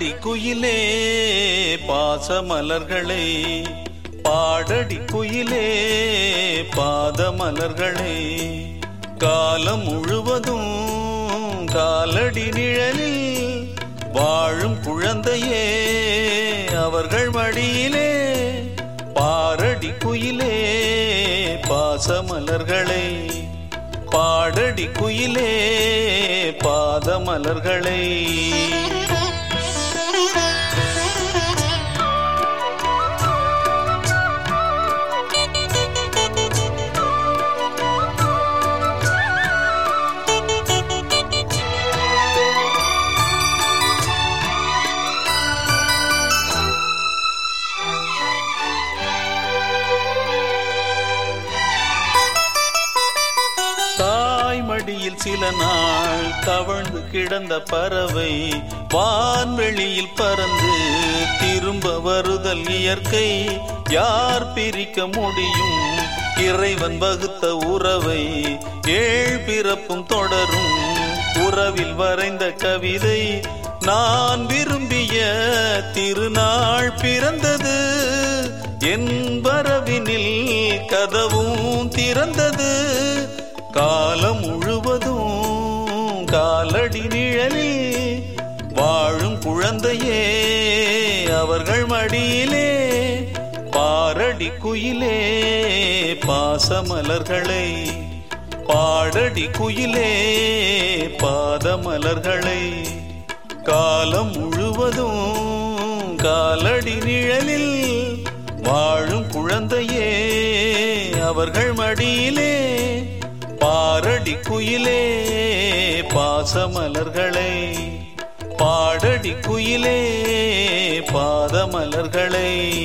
பாடடி குயிலே பாசமலர்களை பாடடி குயிலே பாதமலர்களை காலம் முழுவதும் காலடி நிழலில் வாழும் குழந்தையே அவர்கள் மடியிலே பாரடி குயிலே பாசமலர்களை பாடடி குயிலே பாதமலர்களை தாய்மடியில் சில நாள் தவழ்ந்து கிடந்த பறவை வான்வெளியில் பறந்து திரும்ப வருதல் இயற்கை யார் பிரிக்க முடியும் இறைவன் வகுத்த உறவை ஏழ் பிறப்பும் தொடரும் உறவில் வரைந்த கவிதை நான் விரும்பிய திருநாள் பிறந்தது என் வரவினில் கதவும் திறந்தது காலம் முழுவதும் காலடி நிழலில் வாழும் குழந்தையே அவர்கள் மடியிலே பாரடி குயிலே பாசமலர்களை பாடடி குயிலே பாதமலர்களை காலம் முழுவதும் காலடி நிழலில் வாழும் குழந்தையே அவர்கள் மடியிலே பாரடி குயிலே பாசமலர்களை பாடடி குயிலே பாதமலர்களை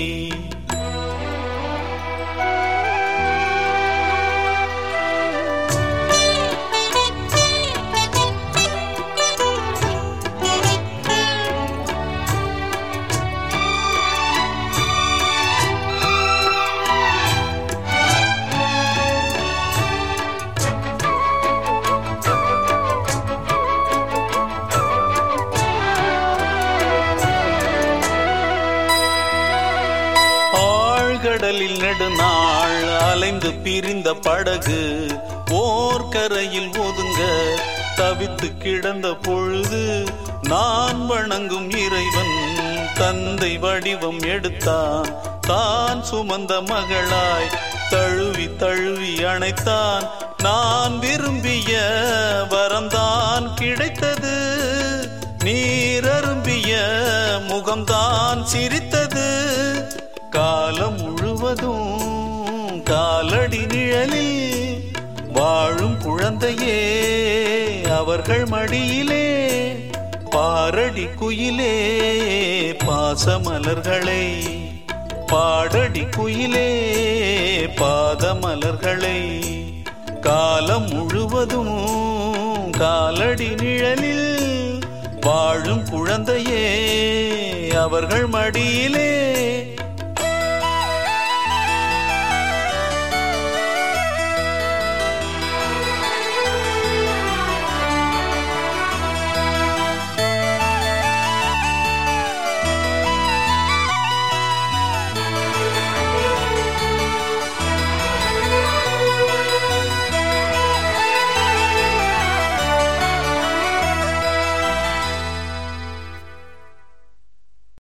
ஆழ்கடலில் நெடுநாள் அலைந்து பிரிந்த படகு ஓர்கரையில் ஒதுங்க தவித்து கிடந்த பொழுது நான் வணங்கும் இறைவன் தந்தை வடிவம் எடுத்தான் தான் சுமந்த மகளாய் தழுவி தழுவி அணைத்தான் நான் விரும்பிய வரம்தான் கிடைத்தது நீரரும்பிய முகம்தான் சிரித்தது காலம் முழுவதும் காலடி நிழலில் வாழும் குழந்தையே அவர்கள் மடியிலே பாரடி குயிலே பாசமலர்களை பாடடி குயிலே பாதமலர்களை காலம் முழுவதும் காலடி நிழலில் வாழும் குழந்தையே அவர்கள் மடியிலே